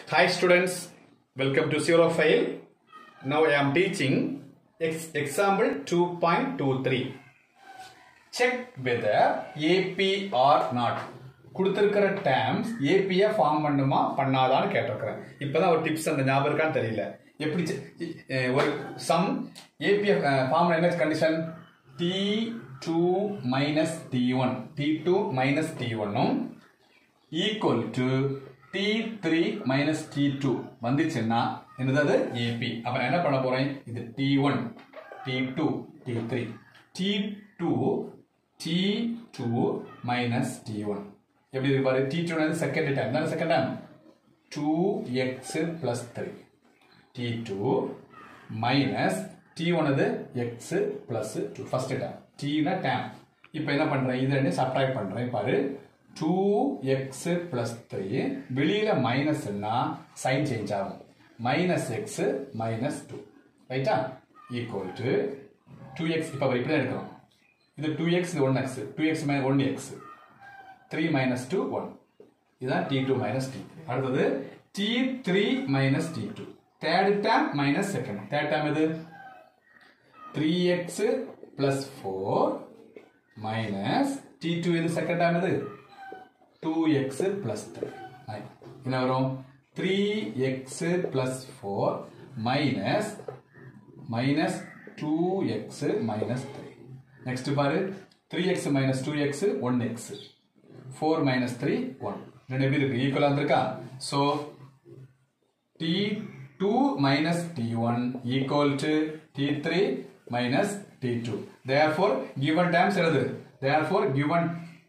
Hi students, welcome to Zero File. Now I am teaching ex- example 2.23. Check whether AP or not. கொடுத்திருக்கிற terms ஏபியை form பண்ணுமா பண்ணாதான்னு கேட்டிருக்கிறேன் இப்பதான் ஒரு டிப்ஸ் அந்த ஞாபகம் இருக்கான்னு தெரியல எப்படி செ- அஹ் ஒரு சம் ஏபிஎஃப் ஃபார்ம் என்ன condition T two minus T one T two minus T ஒன்னும் equal to T three minus T two வந்துச்சுன்னா என்னது ஏபி அப்ப நான் என்ன பண்ண போறேன் இது T one T two T three T two T two minus T one எப்படி இருக்கு பாரு டி டூ செகண்ட் டைம் தானே second time two X plus three T two minus T one அது X plus two first term டீனா term இப்போ என்ன பண்றேன் இது ரெண்டு சப்ட்ராக்ட் பண்றேன் பாரு டூ எக்ஸ் பிளஸ் த்ரீ வெளியில மைனஸ்னா சைன் சேஞ்ச் ஆகும் மைனஸ் எக்ஸ் மைனஸ் டூ ரைட்டா ஈக்குவல் டு டூ எக்ஸ் இப்போ இப்படி எடுக்கிறோம் இது டூ எக்ஸ் இது one X two X minus one X three minus two one இதுதான் டி டூ மைனஸ் டி அடுத்தது T three minus T two third term minus second third term இது three X plus four minus T two இது second term இது two X plus three என்ன வரும் three X plus four minus minus two X minus three next பாரு three X minus two X one X four minus three one ரெண்டு எப்படி இருக்கு ஈக்குவலா இருந்திருக்கா so T two minus T one equal to T three minus T two therefore given terms எழுது therefore given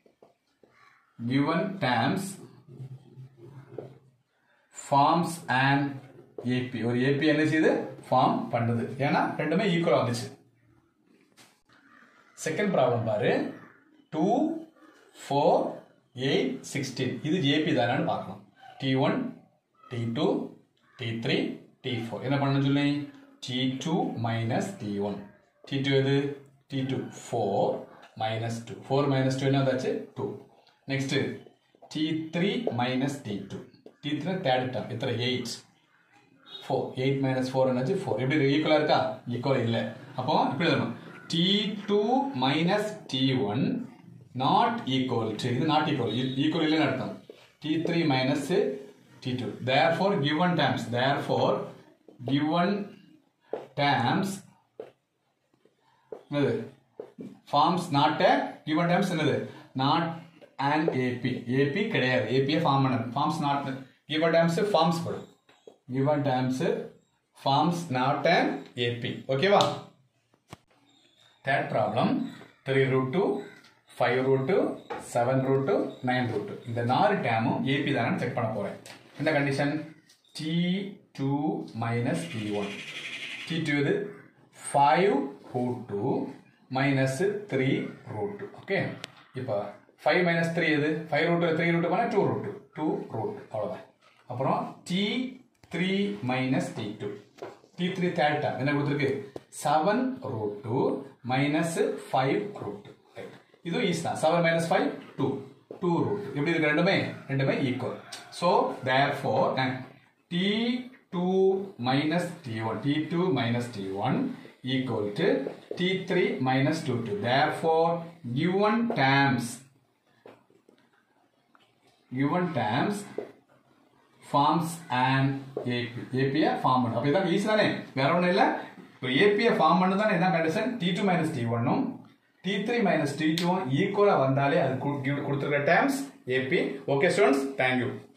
given terms forms and AP ஒரு AP என்ன செய்யுது form பண்ணுது ஏன்னா ரெண்டுமே ஈக்குவலா வந்துச்சு செகண்ட் ப்ராப்ளம் பாரு டூ ஃபோர் எயிட் சிக்ஸ்டீன் இது ஏபி தானான்னு பார்க்கணும் T one T two T three T four என்ன பண்ணணும் சொல்லி T two minus T one T two எது T two four minus two four minus two என்ன வந்தாச்சு two next T three minus T two T three third term எத்தனை eight four eight minus four என்னாச்சு four எப்படி ஈக்குவலாக இருக்கா equal இல்லை அப்போ இப்படி எழுதணும் T two minus T one not equal to இது நாட் ஈக்குவல் ஈக்குவல் இல்லைன்னு அர்த்தம் T three minus T two therefore given terms therefore given terms என்னது ஃபார்ம்ஸ் நாட் கிவன் டேம்ஸ் என்னது நாட் அண்ட் ஏபி ஏபி கிடையாது ஏபியை form பண்ணது forms not given terms forms போடும் given terms forms not an AP. ஓகேவா third problem three root two five root two seven root two nine root two இந்த நாலு டேமும் AP தானே check பண்ண போகிறேன் என்ன condition T two minus T one T two இது five root two minus three root two okay இப்போ five minus three எது ஃபைவ் ரூட் த்ரீ ரூட் பண்ணால் டூ ரூட் டூ ரூட் அவ்வளோதான் அப்புறம் T three minus T two T three third term என்ன கொடுத்துருக்கு seven root two minus five root two இது is தான் seven minus five two two root எப்படி இருக்கு ரெண்டுமே ரெண்டுமே equal so therefore T two minus T one T two minus T one equal to T three minus two two therefore given terms given terms forms and AP ஏபியை form பண்ணும் அப்போ இதான் easy தானே வேற ஒன்றும் இல்லை இப்போ ஏபியை form பண்ணு தானே இதான் condition T two minus T ஒன்னும் டி த்ரீ மைனஸ் டி டூவும் ஈக்குவலாக வந்தாலே அது கொடுத்துருக்க terms AP okay students thank you